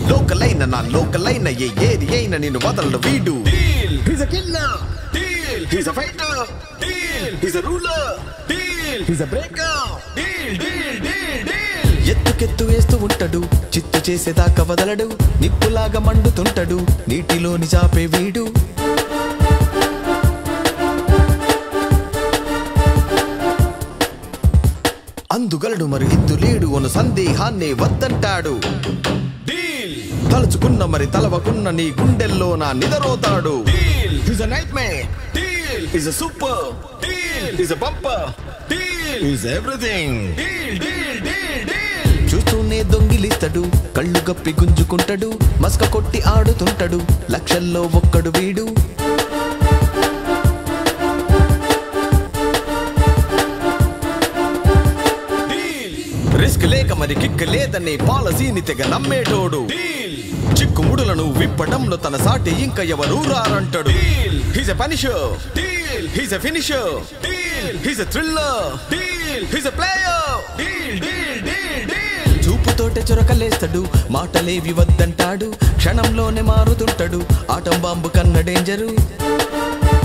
లోకలైన నా లోకలైన ఏ ఏది అయిన నిన్ను వదలడు వీడు Deal. He's a killer. Deal. He's a fighter. Deal. He's a ruler. Deal. He's a breaker. Deal. Deal. Deal. Deal. ఎత్తుకెత్తు వేస్తూ ఉంటాడు చిత్తు చేసేదాకా వదలడు నిప్పులాగా మండుతుంటాడు నీటిలోని చాపే వీడు అందుగలడు మరి ఇందు లేడు అను సందేహాన్ని వద్దంటాడు Deal. తలుచుకున్న మరి తలవకున్న నీ గుండెల్లో నా నిదరోతాడు Deal. He's a nightmare. Deal. He's a super. Deal. He's a bumper. Deal. He's everything. Deal. Deal. Deal. Deal. చూస్తూనే దొంగిలిస్తాడు కళ్ళు గప్పి గుంజుకుంటాడు మస్క కొట్టి ఆడుతుంటాడు లక్షల్లో ఒక్కడు వీడు Deal. రిస్క్ లేక మరి కిక్ లేదనే పాలసీని తెగ నమ్మేటోడు Deal. చిక్కుముడులను విప్పడంలో తన సాటి ఇంకా ఎవరు రారంటాడు Deal. He's a punisher Deal. He's a finisher Deal. He's a thriller Deal. He's a player Deal. Deal. Deal. Deal. చూపుతోటే చురకలేస్తాడు మాటలేవి వద్దంటాడు క్షణంలోనే మారుతుంటాడు ఆటం బాంబు కన్న డేంజరు